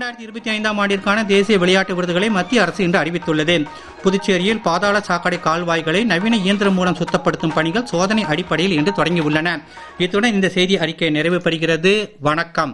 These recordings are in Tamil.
இரண்டாயிரத்தி இருபத்தி ஐந்தாம் ஆண்டிற்கான தேசிய விளையாட்டு விருதுகளை மத்திய அரசு இன்று அறிவித்துள்ளது புதுச்சேரியில் பாதாள சாக்கடை கால்வாய்களை நவீன இயந்திரம் மூலம் சுத்தப்படுத்தும் பணிகள் சோதனை அடிப்படையில் இன்று தொடங்கியுள்ளன இத்துடன் இந்த செய்தி அறிக்கை நிறைவு பெறுகிறது வணக்கம்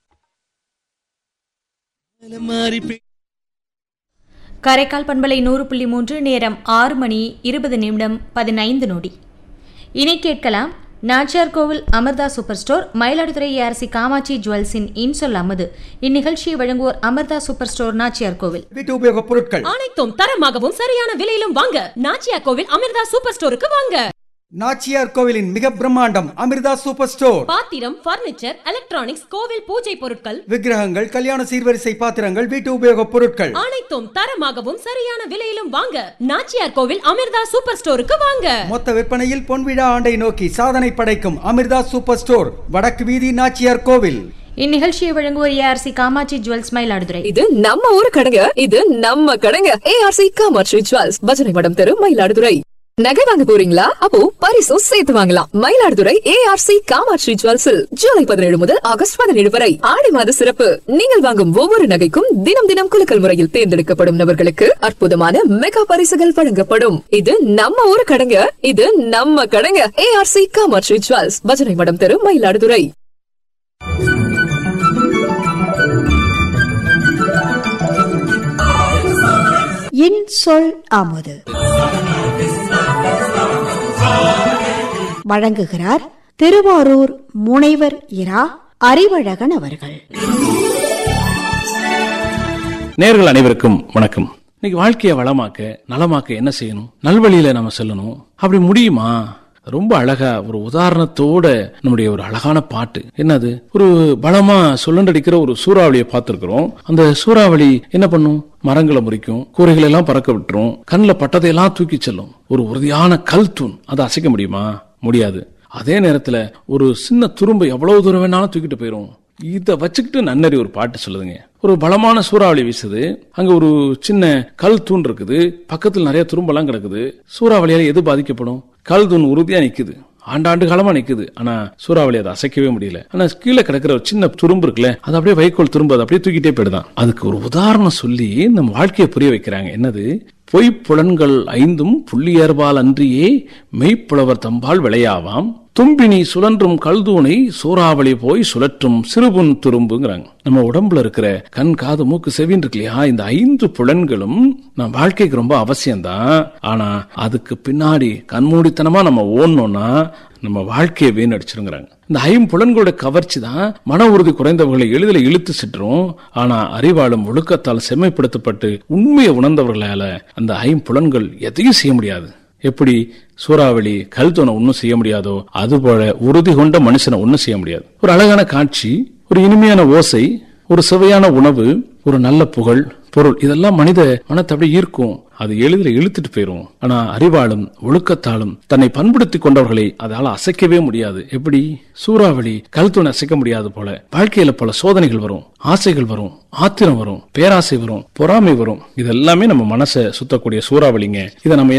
காரைக்கால் பண்பலை நூறு புள்ளி மூன்று நேரம் ஆறு மணி இருபது நிமிடம் பதினைந்து நொடி இனி கேட்கலாம் Nachiyar Kovil Amirtha super store Mayiladuthurai ARC Kamatchi ஜுவல்ஸின் இன்சொல் அமது இந்நிகழ்ச்சியை வழங்குவோர் அமர்தா சூப்பர் ஸ்டோர் நாச்சியார் கோவில் வீட்டு உபயோகப் பொருட்கள் அனைத்தும் தரமாகவும் சரியான விலையிலும் வாங்க நாச்சியா கோவில் அமிர்தா சூப்பர் ஸ்டோருக்கு வாங்க நாச்சியார் கோவிலின் மிக பிரம்மாண்டம் அமிர்தா சூப்பர் ஸ்டோர் பாத்திரம் பர்னிச்சர் எலக்ட்ரானிக்ஸ் கோவில் பூஜை பொருட்கள் விக்கிரகங்கள் கல்யாண சீர்வரிசை பாத்திரங்கள் வீட்டு உபயோகப் பொருட்கள் அனைத்தும் தரமாகவும் சரியான விலையிலும் வாங்க நாச்சியார் கோவில் அமிர்தா சூப்பர் ஸ்டோருக்கு வாங்க மொத்த விற்பனையில் பொன்விழா ஆண்டை நோக்கி சாதனை படைக்கும் அமிர்தா சூப்பர் ஸ்டோர் வடக்கு வீதி நாச்சியார் கோவில் இந்நிகழ்ச்சியை வழங்குவோர் ஏஆர்சி காமாட்சி ஜுவல்ஸ் மயிலாடுதுறை இது நம்ம ஊரு கடைங்க இது நம்ம கடைங்க ஏஆர்சி காமர்ஷி ஜுவல்ஸ் பஜனை மடம் தெரு மயிலாடுதுறை நகை வாங்க போறீங்களா அப்போ பரிசும் சேர்த்து வாங்கலாம் மயிலாடுதுறை ஏஆர்சி காமாட்சி ஜுவல்ஸில் ஜூலை பதினேழு முதல் ஆகஸ்ட் பதினேழு வரை ஆடி மாத சிறப்பு நீங்கள் வாங்கும் ஒவ்வொரு நகைக்கும் தினம் தினம் குலுக்கல் முறையில் தேர்ந்தெடுக்கப்படும் நபர்களுக்கு அற்புதமான மெகா பரிசுகள் வழங்கப்படும் இது நம்ம ஊரு கடைங்க இது நம்ம கடைங்க ஏஆர்சி காமாட்சி ஜுவல்ஸ் பஜனை மடம் தெரு மயிலாடுதுறை இன் சொல் அமுது வழங்குகிறார் திருவாரூர் முனைவர் இரா அறிவழகன் அவர்கள் நேர்கள் அனைவருக்கும் வணக்கம் இன்னைக்கு வாழ்க்கையை வளமாக்க நலமாக்க என்ன செய்யணும் நல்வழியில நம்ம செல்லணும் அப்படி முடியுமா ரொம்ப அழகா ஒரு உதாரணத்தோட நம்முடைய ஒரு அழகான பாட்டு என்னது ஒரு பலமா சுழண்டடிக்கிற ஒரு சூறாவளியை பார்த்திருக்கிறோம் அந்த சூறாவளி என்ன பண்ணும் மரங்களை முறிக்கும் கூரைகளை எல்லாம் பறக்க விட்டுரும் கண்ணில் பட்டதையெல்லாம் தூக்கி செல்லும் ஒரு உறுதியான கல் தூண் அதை அசைக்க முடியுமா முடியாது அதே நேரத்துல ஒரு சின்ன துரும்பு எவ்வளவு தூரம் வேணாலும் தூக்கிட்டு போயிரும் இதை வச்சுக்கிட்டு நன்னறி ஒரு பாட்டு சொல்லுதுங்க ஒரு பலமான சூறாவளி வீசுது அங்க ஒரு சின்ன கல் தூண் இருக்குது பக்கத்தில் நிறைய துரும்பெல்லாம் கிடக்குது சூறாவளியால எது பாதிக்கப்படும் கல் தூண் உறுதியா நிக்குது ஆண்டாண்டு காலமா நிக்குது ஆனா சூறாவளி அதை அசைக்கவே முடியல ஆனா கீழே கிடக்கிற ஒரு சின்ன துரும்பு இருக்குல்ல அது அப்படியே வைக்கோல் துரும்பு அதை அப்படியே தூக்கிட்டே போயிடுதான் அதுக்கு ஒரு உதாரணம் சொல்லி நம்ம வாழ்க்கையை புரிய வைக்கிறாங்க என்னது பொய்ப்புலன்கள் ஐந்தும் புள்ளியர்பால் அன்றியே மெய்ப்புலவர் தம்பால் விளையாவாம் தும்பினி சுழன்றும் கல்தூணை சூறாவளி போய் சுழற்றும் சிறுபுன் துரும்புங்கிறாங்க நம்ம உடம்புல இருக்கிற கண் காது மூக்கு செவின் இருக்கு இல்லையா இந்த ஐந்து புலன்களும் நம்ம வாழ்க்கைக்கு ரொம்ப அவசியம்தான் ஆனா அதுக்கு பின்னாடி கண்மூடித்தனமா நம்ம ஓடணும்னா நம்ம வாழ்க்கையை வீணடிச்சிருங்கிறாங்க இந்த ஐம்புலன்களோட கவர்ச்சி தான் மன உறுதி குறைந்தவர்களை எளிதில் இழுத்து சென்றும் ஆனா அறிவாளும் ஒழுக்கத்தால் செம்மைப்படுத்தப்பட்டு உண்மையை உணர்ந்தவர்களால அந்த ஐம்புலன்கள் எதையும் செய்ய முடியாது எப்படி சூறாவளி கல்தோனை ஒன்றும் செய்ய முடியாதோ அதுபோல உறுதி கொண்ட மனுஷனை ஒன்றும் செய்ய முடியாது ஒரு அழகான காட்சி ஒரு இனிமையான ஓசை ஒரு சுவையான உணவு ஒரு நல்ல புகழ் பொருள் இதெல்லாம் மனித மனத்தை அப்படியே ஈர்க்கும் அது எளிதில் இழுத்துட்டு போயிரும் ஆனா அறிவாலும் ஒழுக்கத்தாலும் தன்னை பண்படுத்தி கொண்டவர்களை அதால அசைக்கவே முடியாது எப்படி சூறாவளி கல்தூணை அசைக்க முடியாது போல வாழ்க்கையில பல சோதனைகள் வரும் ஆசைகள் வரும் ஆத்திரம் வரும் பேராசை வரும் பொறாமை வரும் இதெல்லாமே நம்ம மனசை சுத்தக்கூடிய சூறாவளிங்க இதை நம்ம